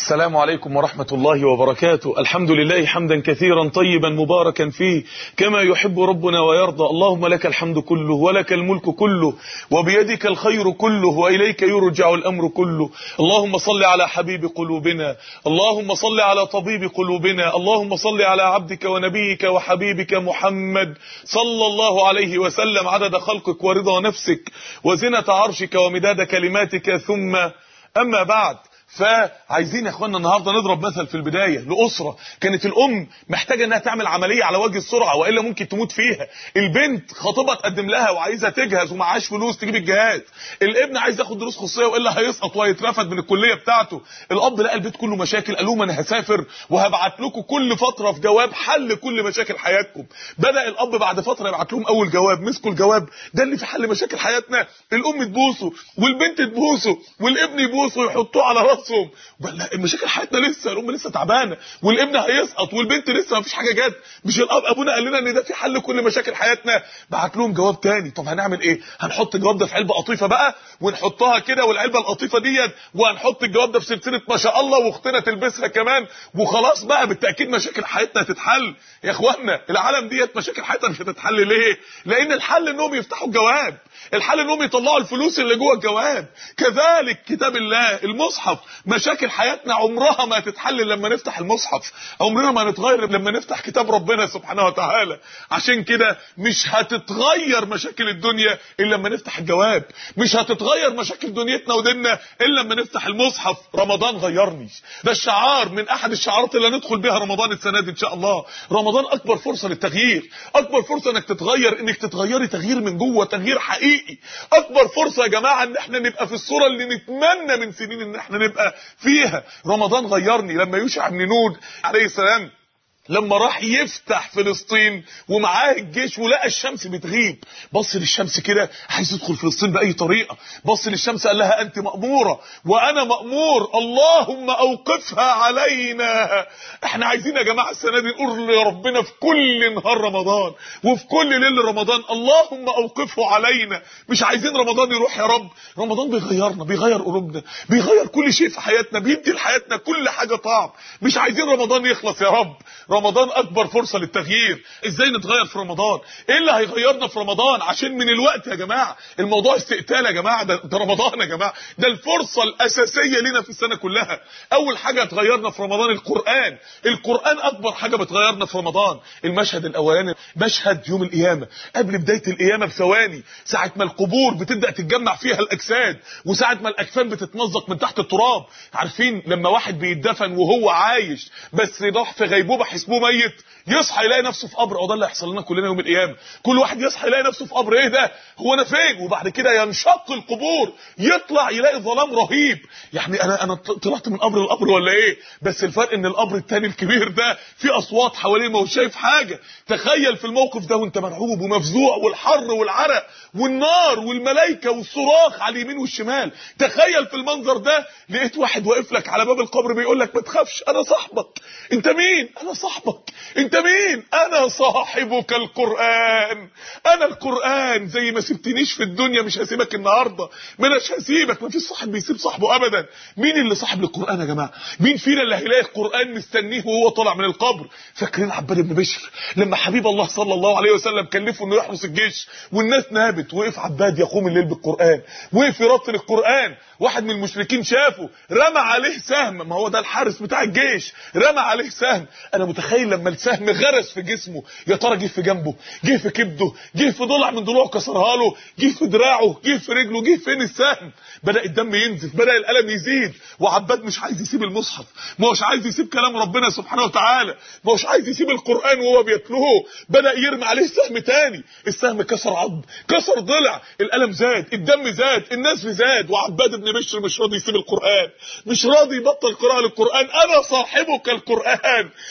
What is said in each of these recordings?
السلام عليكم ورحمة الله وبركاته الحمد لله حمدا كثيرا طيبا مباركا فيه كما يحب ربنا ويرضى اللهم لك الحمد كله ولك الملك كله وبيدك الخير كله وإليك يرجع الأمر كله اللهم صل على حبيب قلوبنا اللهم صل على طبيب قلوبنا اللهم صل على عبدك ونبيك وحبيبك محمد صلى الله عليه وسلم عدد خلقك ورضا نفسك وزنة عرشك ومداد كلماتك ثم أما بعد فعايزين يا اخوانا النهارده نضرب مثل في البدايه لاسره كانت الام محتاجه انها تعمل عمليه على وجه السرعه والا ممكن تموت فيها البنت خطيبها تقدم لها وعايزه تجهز ومعهاش فلوس تجيب الجهاز الابن عايز ياخد دروس خصوصيه والا هيسقط وهيترفد من الكليه بتاعته الاب لقى البيت كله مشاكل قال لهم انا هسافر وهبعت لكم كل فتره في جواب حل كل مشاكل حياتكم بدا الاب بعد فتره يبعت لهم اول جواب مسكوا الجواب ده اللي في حل مشاكل حياتنا الام تبوسه والبنت تبوسه والابن يبوسه ويحطوه على راسهم لا مشاكل حياتنا لسه الام لسه تعبانه والابن هيسقط والبنت لسه ما فيش حاجه جت مش الاب ابونا قال لنا ان ده في حل كل مشاكل حياتنا بعت لهم جواب تاني طب هنعمل ايه هنحط الجواب ده في علبه قطيفه بقى ونحطها كده والعلبه القطيفه ديت وهنحط الجواب ده في سلسله ما شاء الله واختنا تلبسها كمان وخلاص بقى بالتاكيد مشاكل حياتنا هتتحل يا اخوانا العالم ديت مشاكل حياتنا مش هتتحل ليه لان الحل انهم يفتحوا الجواب الحل انهم يطلعوا الفلوس اللي جوه الجواب كذلك كتاب الله المصحف مشاكل حياتنا عمرها ما هتتحل لما نفتح المصحف عمرنا ما هنتغير لما نفتح كتاب ربنا سبحانه وتعالى عشان كده مش هتتغير مشاكل الدنيا الا لما نفتح الجواب مش هتتغير مشاكل دنيتنا وديننا الا لما نفتح المصحف رمضان غيرني ده الشعار من احد الشعارات اللي هندخل بيها رمضان السنه دي ان شاء الله رمضان اكبر فرصه للتغيير اكبر فرصه انك تتغير انك تتغيري تغيير من جوه تغيير حقيقي اكبر فرصه يا جماعه ان احنا نبقى في الصوره اللي نتمنى من سنين ان احنا نبقى فيها رمضان غيرني لما يوشع بن نون عليه السلام لما راح يفتح فلسطين ومعاه الجيش ولقى الشمس بتغيب بص للشمس كده عايز يدخل فلسطين باي طريقه بص للشمس قال لها انت ماموره وانا مامور اللهم اوقفها علينا احنا عايزين يا جماعه السنه دي نقول لربنا في كل نهار رمضان وفي كل ليله رمضان اللهم اوقفه علينا مش عايزين رمضان يروح يا رب رمضان بيغيرنا بيغير قلوبنا بيغير كل شيء في حياتنا بيدي لحياتنا كل حاجه طعم مش عايزين رمضان يخلص يا رب رمضان اكبر فرصه للتغيير ازاي نتغير في رمضان ايه اللي هيغيرنا في رمضان عشان من الوقت يا جماعه الموضوع استقتال يا جماعه ده, ده رمضان يا جماعه ده الفرصه الاساسيه لينا في السنه كلها اول حاجه هتغيرنا في رمضان القران القران اكبر حاجه بتغيرنا في رمضان المشهد الاولاني مشهد يوم القيامه قبل بدايه القيامه بثواني ساعه ما القبور بتبدا تتجمع فيها الاجساد وساعه ما الاكفان بتتمزق من تحت التراب عارفين لما واحد بيدفن وهو عايش بس راح في غيبوبه حسبوه ميت يصحى يلاقي نفسه في قبر او ده اللي هيحصل لنا كلنا يوم القيامه كل واحد يصحى يلاقي نفسه في قبر ايه ده هو انا فين وبعد كده ينشق القبور يطلع يلاقي ظلام رهيب يعني انا انا طلعت من قبر لقبر ولا ايه بس الفرق ان القبر التاني الكبير ده فيه اصوات حواليه ما هو شايف حاجه تخيل في الموقف ده وانت مرعوب ومفزوع والحر والعرق والنار والملائكه والصراخ على اليمين والشمال تخيل في المنظر ده لقيت واحد واقف لك على باب القبر بيقول لك ما تخافش انا صاحبك انت مين انا صاحبك انت مين انا صاحبك القرآن انا القرآن زي ما سبتنيش في الدنيا مش هسيبك النهاردة ما اناش هسيبك ما فيش صاحب بيسيب صاحبه ابدا مين اللي صاحب للقرآن يا جماعة مين فينا اللي هيلاقي القرآن مستنيه وهو طالع من القبر فاكرين عباد بن بشر لما حبيب الله صلى الله عليه وسلم كلفه انه يحرس الجيش والناس نامت وقف عباد يقوم الليل بالقرآن وقف يرتل القرآن واحد من المشركين شافه رمى عليه سهم ما هو ده الحارس بتاع الجيش رمى عليه سهم انا متخيل لما السهم غرس في جسمه يا ترى جه في جنبه جه في كبده جه في ضلع من ضلوعه كسرها له جه في دراعه جه في رجله جه فين السهم بدا الدم ينزف بدا الالم يزيد وعباد مش عايز يسيب المصحف ما هوش عايز يسيب كلام ربنا سبحانه وتعالى ما هوش عايز يسيب القران وهو بيتلوه بدا يرمي عليه سهم تاني السهم كسر عظم كسر ضلع الالم زاد الدم زاد النزف زاد وعباد بن بشر مش راضي يسيب القران مش راضي يبطل قراءه للقران انا صاحبك القران زي ما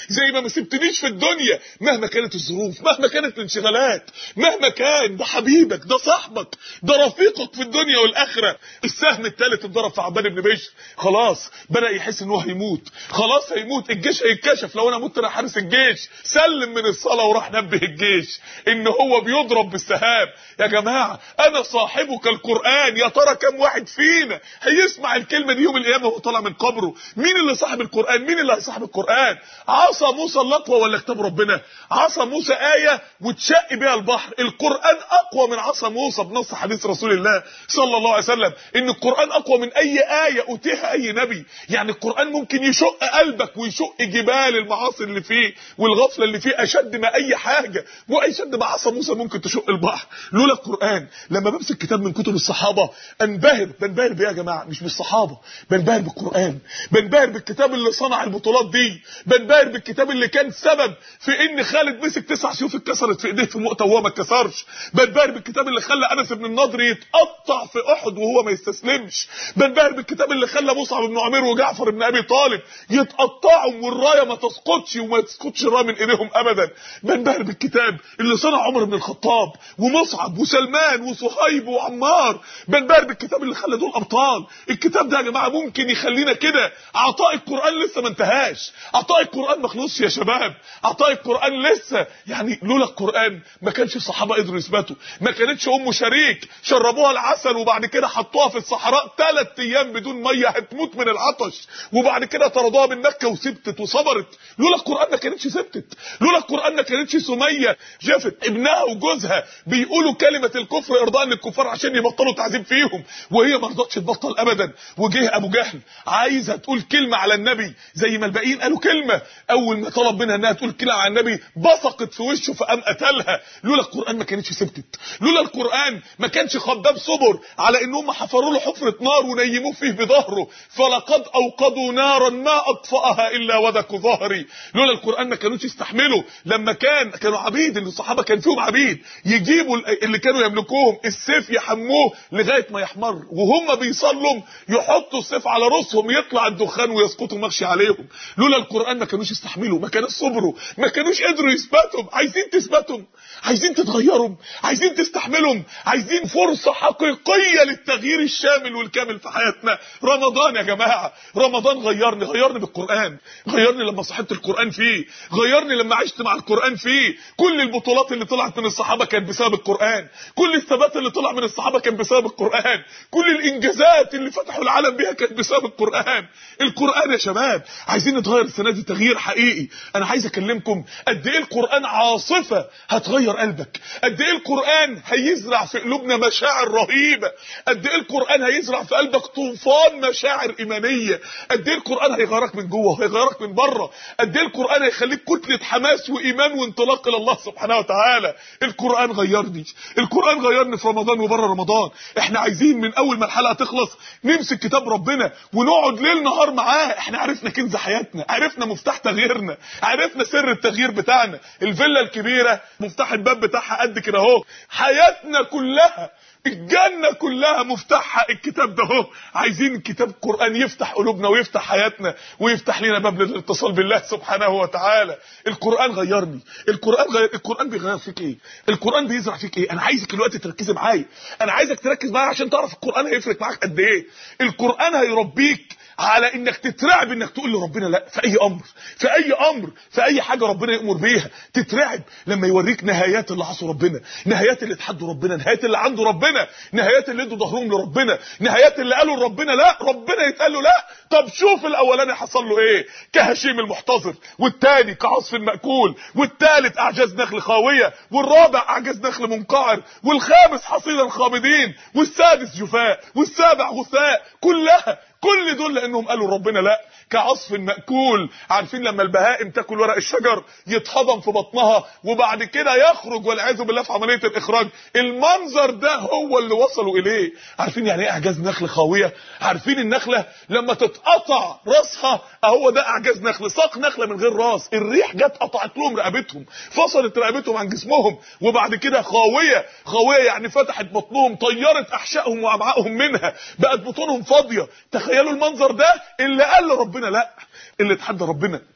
ما سبتنيش في الدنيا مهما كانت الظروف مهما كانت الانشغالات مهما كان ده حبيبك ده صاحبك ده رفيقك في الدنيا والاخره السهم الثالث اتضرب في عباد بن بشر خلاص بدا يحس ان هو هيموت خلاص هيموت الجيش هيتكشف لو انا مت انا حارس الجيش سلم من الصلاه وراح نبه الجيش ان هو بيضرب بالسهام يا جماعه انا صاحبك القران يا ترى كم واحد فينا هيسمع الكلمه دي يوم القيامه وهو طالع من قبره مين اللي صاحب القران مين اللي هيصاحب القران عصا موسى اللطوه ولا كتاب ربنا عصا موسى ايه وتشق بيها البحر القران اقوى من عصا موسى بنص حديث رسول الله صلى الله عليه وسلم ان القران اقوى من اي ايه اوتيها اي نبي يعني القران ممكن يشق قلبك ويشق جبال المعاصي اللي فيه والغفله اللي فيه اشد ما اي حاجه واشد ما عصا موسى ممكن تشق البحر لولا القران لما بمسك كتاب من كتب الصحابه انبهر بنبهر بيه يا جماعه مش بالصحابه بنبهر بالقران بنبهر بالكتاب اللي صنع البطولات دي بنبهر بالكتاب اللي كان سبب في ان خالد مسك تسع سيوف اتكسرت في ايديه في مؤتة وهو ما اتكسرش بنبهر بالكتاب اللي خلى انس بن النضر يتقطع في احد وهو ما يستسلمش بنبهر بالكتاب اللي خلى مصعب بن عمير وجعفر بن ابي طالب يتقطعوا والرايه ما تسقطش وما تسقطش الرايه من ايديهم ابدا بنبهر بالكتاب اللي صنع عمر بن الخطاب ومصعب وسلمان وصهيب وعمار بنبهر بالكتاب اللي خلى دول ابطال الكتاب ده يا جماعه ممكن يخلينا كده عطاء القران لسه ما انتهاش عطاء القران ما خلصش يا شباب عطاء القران لسه يعني لولا القران ما كانش الصحابه قدروا يثبتوا ما كانتش ام شريك شربوها العسل وبعد كده حطوها في الصحراء ثلاث ايام بدون ميه هتموت من العطش وبعد كده طردوها من مكه وسبتت وصبرت لولا القران ما كانتش سبتت لولا القران ما كانتش سميه شافت ابنها وجوزها بيقولوا كلمه الكفر ارضاء للكفار عشان يبطلوا تعذيب فيهم وهي ما رضتش تبطل ابدا وجه ابو جهل عايزه تقول كلمه على النبي زي ما الباقيين قالوا كلمه اول ما طلب منها انها تقول كلمه على النبي بصقت في وشه فقام قتلها لولا القران ما كانتش سبتت لولا القران ما كانش خباب صبر على انهم حفروا له حفره نار ونيموه فيه بظهره فلقد اوقدوا نارا ما اطفاها الا ودك ظهري لولا القران ما كانوش يستحملوا لما كان كانوا عبيد اللي الصحابه كان فيهم عبيد يجيبوا اللي كانوا يملكوهم السيف يحموه لغايه ما يحمر وهم بيصلوا يحطوا السيف على راسهم يطلع الدخان ويسقطوا مغشي عليهم لولا القران ما كانوش يستحملوا ما كانوش صبروا ما كانوش قدروا يثبتوا عايزين تثبتوا عايزين تتغيروا عايزين تستحملوا عايزين فرصه حقيقيه للتغيير الشامل والكامل في حياتنا رمضان يا جماعه رمضان غيرني غيرني بالقران غيرني لما صحبت القران فيه غيرني لما عشت مع القران فيه كل البطولات اللي طلعت من الصحابه كانت بسبب القران كل الثبات اللي طلع من الصحابه كان بسبب القران كل الانجازات اللي فتحوا العالم بيها كانت بسبب القران القران يا شباب عايزين نتغير السنه دي تغيير حقيقي انا عايز اكلمكم قد ايه القران عاصفه هتغير قلبك قد ايه القران هيزرع في قلوبنا مشاعر رهيبه قد ايه القران هيزرع في قلبك طوفان مشاعر ايمانيه قد ايه القران هيغيرك من جوه وهيغيرك من بره قد ايه القران هيخليك كتله حماس وايمان وانطلاق الى الله سبحانه وتعالى القران غيرني القران غيرني في رمضان وبره رمضان احنا عايزين من اول ما الحلقه تخلص نمسك كتاب ربنا ونقعد ليل نهار معاه احنا عرفنا كنز حياتنا عرفنا مفتاح تغييرنا عرفنا سر التغيير بتاعنا الفيلا الكبيره مفتاح الباب بتاعها قد كده اهو حياتنا كلها الجنة كلها مفتاحها الكتاب ده اهو عايزين كتاب قرآن يفتح قلوبنا ويفتح حياتنا ويفتح لنا باب للاتصال بالله سبحانه وتعالى القرآن غيرني القرآن غير القرآن بيغير فيك ايه القرآن بيزرع فيك ايه انا عايزك دلوقتي تركزي معايا انا عايزك تركز معايا عشان تعرف القرآن هيفرق معاك قد ايه القرآن هيربيك على انك تترعب انك تقول لربنا لا في اي امر في اي امر في اي حاجه ربنا يامر بيها تترعب لما يوريك نهايات اللي عصوا ربنا نهايات اللي اتحدوا ربنا نهايات اللي عنده ربنا نهايات اللي ادوا ظهرهم لربنا نهايات اللي قالوا لربنا لا ربنا يتقال له لا طب شوف الاولاني حصل له ايه كهشيم المحتضر والتاني كعصف المأكول والتالت اعجاز نخل خاويه والرابع اعجاز نخل منقعر والخامس حصيدا خامدين والسادس جفاء والسابع غثاء كلها كل دول لانهم قالوا ربنا لا كعصف مأكول عارفين لما البهائم تاكل ورق الشجر يتهضم في بطنها وبعد كده يخرج والعياذ بالله في عمليه الاخراج المنظر ده هو اللي وصلوا اليه عارفين يعني ايه اعجاز نخل خاويه عارفين النخله لما تتقطع راسها اهو ده اعجاز نخل ساق نخله من غير راس الريح جت قطعت لهم رقبتهم فصلت رقبتهم عن جسمهم وبعد كده خاويه خاويه يعني فتحت بطنهم طيرت احشائهم وامعائهم منها بقت بطونهم فاضيه تخيلوا المنظر ده اللي قال ربنا لا اللي اتحدى ربنا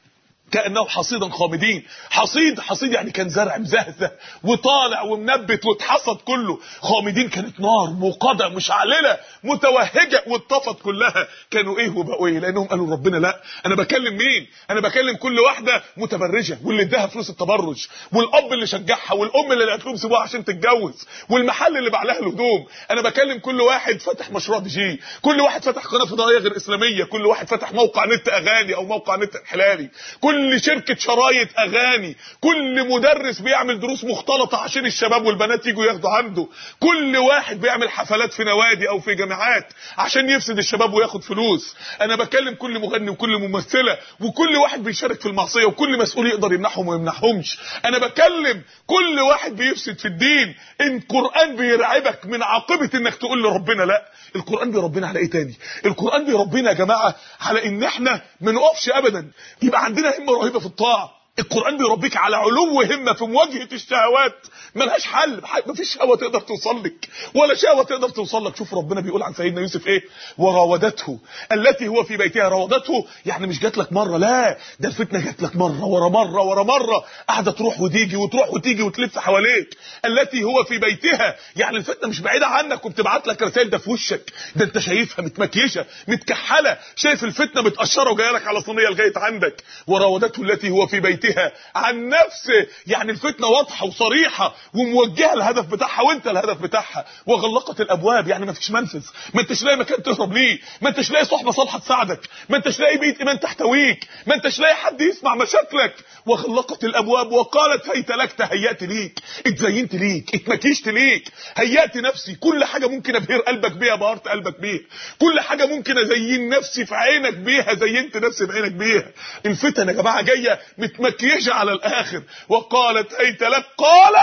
كانه حصيدا خامدين حصيد حصيد يعني كان زرع مزهزه وطالع ومنبت واتحصد كله خامدين كانت نار موقده مشعلله متوهجه واتطفت كلها كانوا ايه وبقوا ايه لانهم قالوا ربنا لا انا بكلم مين انا بكلم كل واحده متبرجه واللي اداها فلوس التبرج والاب اللي شجعها والام اللي قالت لهم سيبوها عشان تتجوز والمحل اللي باع لها الهدوم انا بكلم كل واحد فتح مشروع دي جي كل واحد فتح قناه فضائيه غير اسلاميه كل واحد فتح موقع نت اغاني او موقع نت انحلالي كل شركه شرايط اغاني كل مدرس بيعمل دروس مختلطه عشان الشباب والبنات يجوا ياخدوا عنده كل واحد بيعمل حفلات في نوادي او في جامعات عشان يفسد الشباب وياخد فلوس انا بكلم كل مغني وكل ممثله وكل واحد بيشارك في المعصيه وكل مسؤول يقدر يمنعهم وما يمنعهمش انا بكلم كل واحد بيفسد في الدين ان القران بيرعبك من عاقبه انك تقول لربنا لا القران بيربينا على ايه تاني القران بيربينا يا جماعه على ان احنا ما نقفش ابدا يبقى عندنا همه رهيبه في الطاعه القرآن بيربيك على علو همة في مواجهة الشهوات ملهاش حل مفيش شهوة تقدر توصل لك ولا شهوة تقدر توصل لك شوف ربنا بيقول عن سيدنا يوسف ايه وراودته التي هو في بيتها راودته يعني مش جات لك مرة لا ده الفتنة جات لك مرة ورا مرة ورا مرة قاعدة تروح وتيجي وتروح وتيجي وتلف حواليك التي هو في بيتها يعني الفتنة مش بعيدة عنك وبتبعت لك رسائل ده في وشك ده انت شايفها متمكيشة متكحلة شايف الفتنة متقشرة وجايه لك على صينية لغاية عندك وراودته التي هو في بيتها بيتها عن نفسه يعني الفتنه واضحه وصريحه وموجهه الهدف بتاعها وانت الهدف بتاعها وغلقت الابواب يعني ما فيش منفذ ما انتش لاقي مكان تهرب ليه ما انتش لاقي صحبه صالحه تساعدك ما انتش لاقي بيت ايمان تحتويك ما انتش لاقي حد يسمع مشاكلك وغلقت الابواب وقالت هيت لك تهيأت ليك اتزينت ليك اتمكيشت ليك هيأت نفسي كل حاجه ممكن ابهر قلبك بيها بهرت قلبك بيها كل حاجه ممكن ازين نفسي في عينك بيها زينت نفسي في عينك بيها الفتن يا جماعه جايه متمكيشه على الاخر وقالت هيت لك قال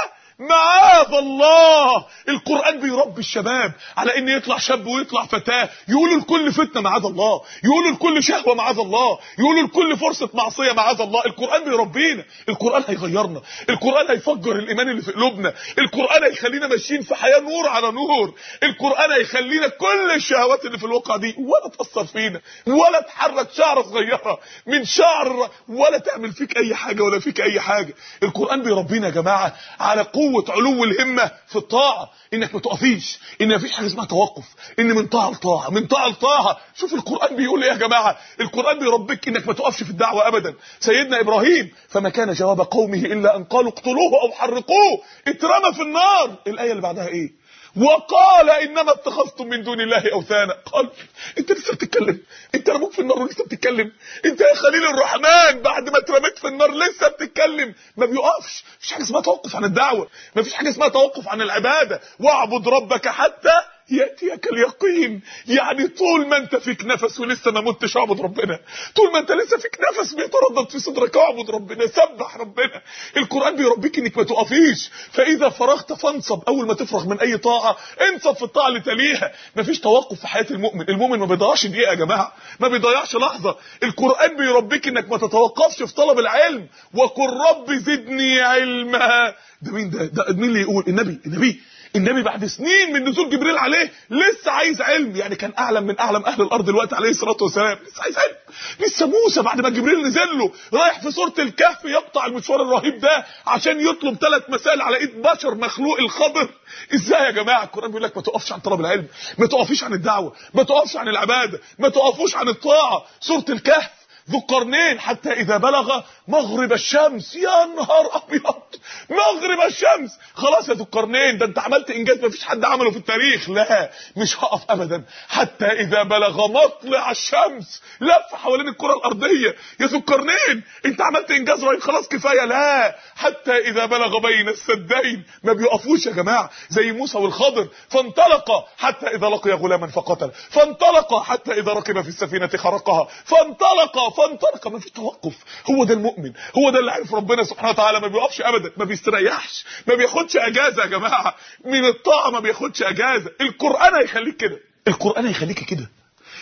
معاذ الله القرآن بيربي الشباب على ان يطلع شاب ويطلع فتاة يقولوا لكل فتنة معاذ الله يقولوا لكل شهوة معاذ الله يقولوا لكل فرصة معصية معاذ الله القرآن بيربينا القرآن هيغيرنا القرآن هيفجر الإيمان اللي في قلوبنا القرآن هيخلينا ماشيين في حياة نور على نور القرآن هيخلينا كل الشهوات اللي في الواقع دي ولا تأثر فينا ولا تحرك شعرة صغيرة من شعر ولا تعمل فيك أي حاجة ولا فيك أي حاجة القرآن بيربينا يا جماعة على قوة قوه علو الهمه في الطاعه انك ما تقفيش ان مفيش حاجه اسمها توقف ان من طاعه لطاعه من طاعه لطاعه شوف القران بيقول ايه يا جماعه القران بيربيك انك ما تقفش في الدعوه ابدا سيدنا ابراهيم فما كان جواب قومه الا ان قالوا اقتلوه او حرقوه اترمى في النار الايه اللي بعدها ايه وقال انما اتخذتم من دون الله اوثانا قال انت لسه بتتكلم انت رموك في النار ولسه بتتكلم انت يا خليل الرحمن بعد ما اترميت في النار لسه بتتكلم ما بيقفش مفيش حاجه اسمها توقف عن الدعوه مفيش حاجه اسمها توقف عن العباده واعبد ربك حتى ياتيك اليقين يعني طول ما انت فيك نفس ولسه ما متش اعبد ربنا طول ما انت لسه فيك نفس بيتردد في صدرك اعبد ربنا سبح ربنا القران بيربيك انك ما تقفيش فاذا فرغت فانصب اول ما تفرغ من اي طاعه انصب في الطاعه اللي تليها مفيش توقف في حياه المؤمن المؤمن ما بيضيعش دقيقه يا جماعه ما بيضيعش لحظه القران بيربيك انك ما تتوقفش في طلب العلم وقل رب زدني علما ده مين ده ده مين اللي يقول النبي النبي النبي بعد سنين من نزول جبريل عليه لسه عايز علم يعني كان اعلم من اعلم اهل الارض الوقت عليه الصلاه والسلام لسه عايز علم لسه موسى بعد ما جبريل نزل له رايح في سوره الكهف يقطع المشوار الرهيب ده عشان يطلب ثلاث مسائل على ايد بشر مخلوق الخضر ازاي يا جماعه القران بيقول لك ما تقفش عن طلب العلم ما تقفيش عن الدعوه ما تقفش عن العباده ما تقفوش عن الطاعه سوره الكهف ذو القرنين حتى اذا بلغ مغرب الشمس يا نهار ابيض مغرب الشمس خلاص يا ذو القرنين ده انت عملت انجاز مفيش حد عمله في التاريخ لا مش هقف ابدا حتى اذا بلغ مطلع الشمس لف حوالين الكره الارضيه يا ذو القرنين انت عملت انجاز رهيب خلاص كفايه لا حتى اذا بلغ بين السدين ما بيقفوش يا جماعه زي موسى والخضر فانطلق حتى اذا لقي غلاما فقتل فانطلق حتى اذا ركب في السفينه خرقها فانطلق فانطلق ما فيش توقف هو ده المؤمن هو ده اللي عارف ربنا سبحانه وتعالى ما بيقفش ابدا ما بيستريحش ما بياخدش اجازه يا جماعه من الطاعه ما بياخدش اجازه القران هيخليك كده القران هيخليك كده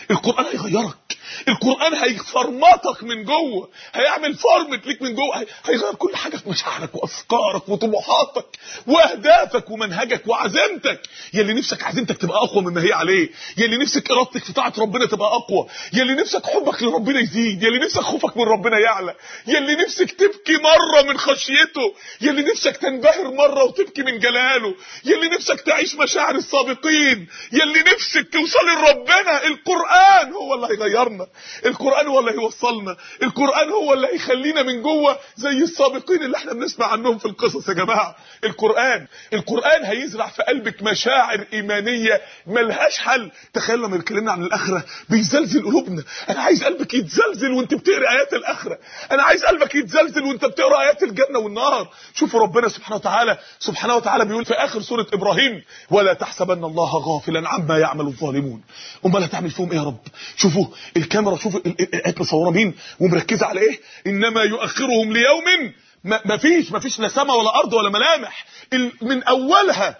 القران هيغيرك القران هيفرمطك من جوه هيعمل فرمت ليك من جوه هيغير كل حاجه في مشاعرك وافكارك وطموحاتك واهدافك ومنهجك وعزيمتك يلي نفسك عزيمتك تبقى اقوى مما هي عليه يلي نفسك ارادتك في طاعه ربنا تبقى اقوى يلي نفسك حبك لربنا يزيد يلي نفسك خوفك من ربنا يعلى يلي نفسك تبكي مره من خشيته يلي نفسك تنبهر مره وتبكي من جلاله يلي نفسك تعيش مشاعر السابقين يلي نفسك توصلي لربنا القران هو اللي هيغيرنا القران هو اللي هيوصلنا القران هو اللي هيخلينا من جوه زي السابقين اللي احنا بنسمع عنهم في القصص يا جماعه القران القران هيزرع في قلبك مشاعر ايمانيه ملهاش حل تخيل لما اتكلمنا عن الاخره بيزلزل قلوبنا انا عايز قلبك يتزلزل وانت بتقرا ايات الاخره انا عايز قلبك يتزلزل وانت بتقرا ايات الجنه والنار شوفوا ربنا سبحانه وتعالى سبحانه وتعالى بيقول في اخر سوره ابراهيم ولا تحسبن الله غافلا عما يعمل الظالمون امال هتعمل فيهم ايه يا رب شوفوا الكاميرا شوفوا الايات مصوره مين ومركزه على ايه انما يؤخرهم ليوم ما فيش ما فيش لا سماء ولا ارض ولا ملامح من اولها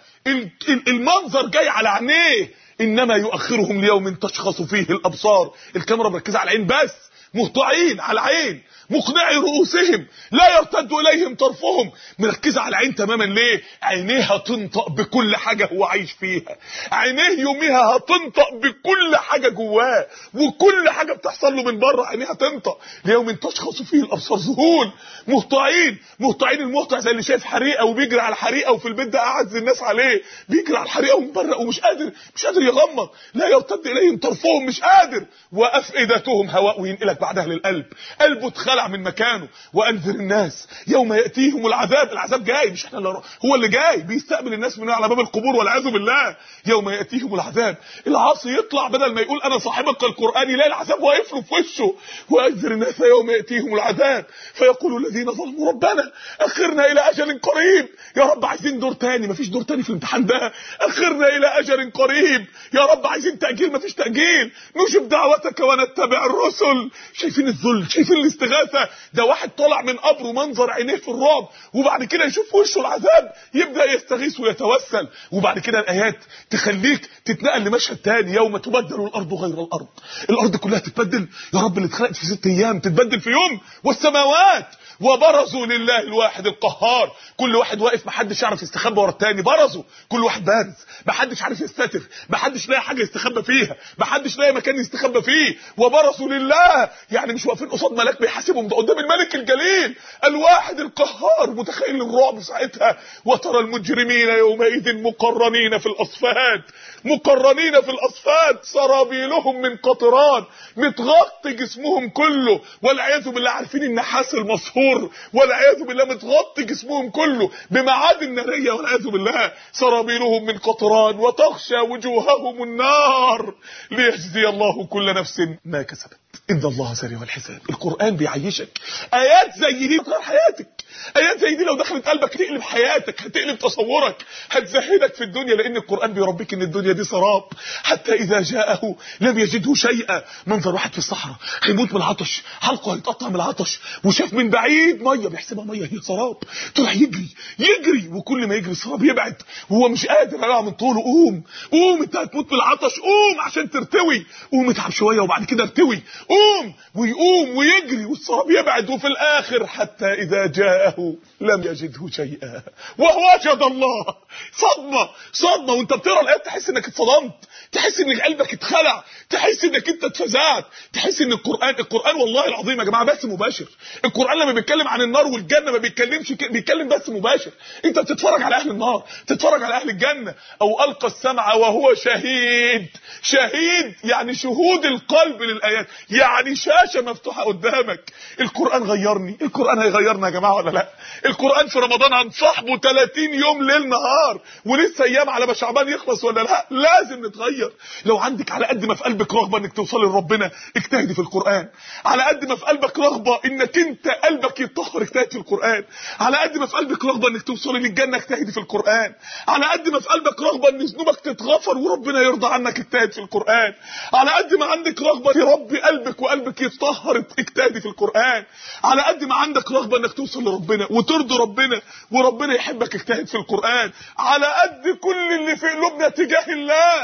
المنظر جاي على عينيه انما يؤخرهم ليوم تشخص فيه الابصار الكاميرا مركزه على العين بس مهطعين على العين مقنعي رؤوسهم لا يرتد اليهم طرفهم مركزه على العين تماما ليه عينيها تنطق بكل حاجه هو عايش فيها عينيه يوميها هتنطق بكل حاجه جواه وكل حاجه بتحصل له من بره عينيها تنطق ليوم تشخص فيه الابصار ذهول مهطعين مهطعين المهطع زي اللي شايف حريقه وبيجري على حريقه وفي البيت ده اعز الناس عليه بيجري على الحريقه ومبرق ومش قادر مش قادر يغمض لا يرتد اليهم طرفهم مش قادر وافئدتهم هواء وينقلك بعدها للقلب قلبه اتخلع من مكانه وانذر الناس يوم ياتيهم العذاب العذاب جاي مش احنا اللي هو اللي جاي بيستقبل الناس من على باب القبور والعياذ بالله يوم ياتيهم العذاب العاصي يطلع بدل ما يقول انا صاحبك القران يلاقي العذاب واقف له في وشه وانذر الناس يوم ياتيهم العذاب فيقول الذين ظلموا ربنا اخرنا الى اجل قريب يا رب عايزين دور تاني مفيش دور تاني في الامتحان ده اخرنا الى اجل قريب يا رب عايزين تاجيل مفيش تاجيل نجب دعوتك ونتبع الرسل شايفين الذل شايفين الاستغاثه ده واحد طالع من قبره منظر عينيه في الرعب وبعد كده يشوف وشه العذاب يبدا يستغيث ويتوسل وبعد كده الايات تخليك تتنقل لمشهد تاني يوم تبدل الارض غير الارض الارض كلها تتبدل يا رب اللي اتخلقت في ست ايام تتبدل في يوم والسماوات وبرزوا لله الواحد القهار كل واحد واقف محدش يعرف يستخبى ورا التاني برزوا كل واحد بارز محدش عارف يستتر محدش لاقي حاجه يستخبى فيها محدش لاقي مكان يستخبى فيه وبرزوا لله يعني مش واقفين قصاد ملاك بيحاسبهم ده قدام الملك الجليل الواحد القهار متخيل الرعب ساعتها وترى المجرمين يومئذ مقرنين في الاصفاد مقرنين في الاصفاد سرابيلهم من قطران متغطي جسمهم كله والعياذ بالله عارفين النحاس المصهور والعياذ بالله متغطي جسمهم كله بمعادن ناريه والعياذ بالله سرابيلهم من قطران وتغشى وجوههم النار ليجزي الله كل نفس ما كسبت ان الله سريع الحساب القران بيعيشك ايات زي دي بتغير حياتك ايات زي دي لو دخلت قلبك هتقلب حياتك هتقلب تصورك هتزهدك في الدنيا لان القران بيربيك ان الدنيا دي سراب حتى اذا جاءه لم يجده شيئا منظر واحد في الصحراء هيموت من العطش حلقه هيتقطع من العطش وشاف من بعيد ميه بيحسبها ميه هي سراب طلع يجري يجري وكل ما يجري السراب يبعد وهو مش قادر يقع من طوله قوم قوم انت هتموت من العطش قوم عشان ترتوي قوم اتعب شويه وبعد كده ارتوي قوم ويقوم ويجري والسراب يبعد وفي الاخر حتى اذا جاءه لم يجده شيئا ووجد الله صدمه صدمه وانت بتقرا الايات تحس انك اتصدمت تحس ان قلبك اتخلع تحس انك انت اتفزعت تحس ان القران القران والله العظيم يا جماعه بس مباشر القران لما بيتكلم عن النار والجنه ما بيتكلمش بيتكلم بس مباشر انت بتتفرج على اهل النار تتفرج على اهل الجنه او القى السمع وهو شهيد شهيد يعني شهود القلب للايات يعني شاشه مفتوحه قدامك القران غيرني القران هيغيرنا يا جماعه ولا لا القران في رمضان هنصاحبه 30 يوم ليل نهار ولسه ايام على ما شعبان يخلص ولا لا لازم نتغير لو عندك على قد ما في قلبك رغبه انك توصلي لربنا اجتهدي في القران على قد ما في قلبك رغبه انك انت قلبك يتطهر اجتهد في القران على قد ما في قلبك رغبه انك توصلي للجنه اجتهدي في القران على قد ما في قلبك رغبه ان ذنوبك تتغفر وربنا يرضى عنك اجتهد في القران على قد ما عندك رغبه تربي قلبك وقلبك يتطهر اجتهدي في القران على قد ما عندك رغبه انك توصل لربنا وترضي ربنا وربنا يحبك اجتهد في القران على قد كل اللي في قلوبنا تجاه الله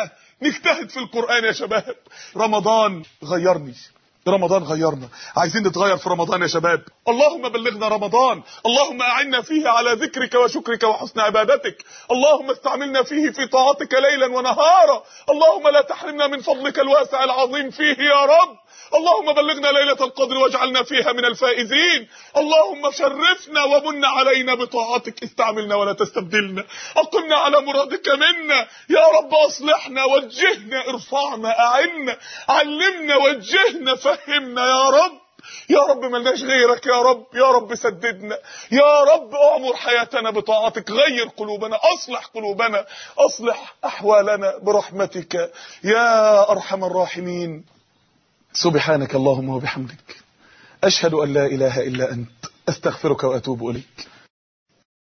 نجتهد في القرآن يا شباب رمضان غيرني رمضان غيرنا عايزين نتغير في رمضان يا شباب اللهم بلغنا رمضان اللهم أعنا فيه على ذكرك وشكرك وحسن عبادتك اللهم استعملنا فيه في طاعتك ليلا ونهارا اللهم لا تحرمنا من فضلك الواسع العظيم فيه يا رب اللهم بلغنا ليلة القدر واجعلنا فيها من الفائزين اللهم شرفنا ومن علينا بطاعتك استعملنا ولا تستبدلنا أقمنا على مرادك منا يا رب أصلحنا وجهنا ارفعنا أعنا علمنا وجهنا فهمنا يا رب يا رب ملناش غيرك يا رب يا رب سددنا يا رب اعمر حياتنا بطاعتك غير قلوبنا اصلح قلوبنا اصلح احوالنا برحمتك يا ارحم الراحمين سبحانك اللهم وبحمدك أشهد أن لا إله إلا أنت أستغفرك وأتوب إليك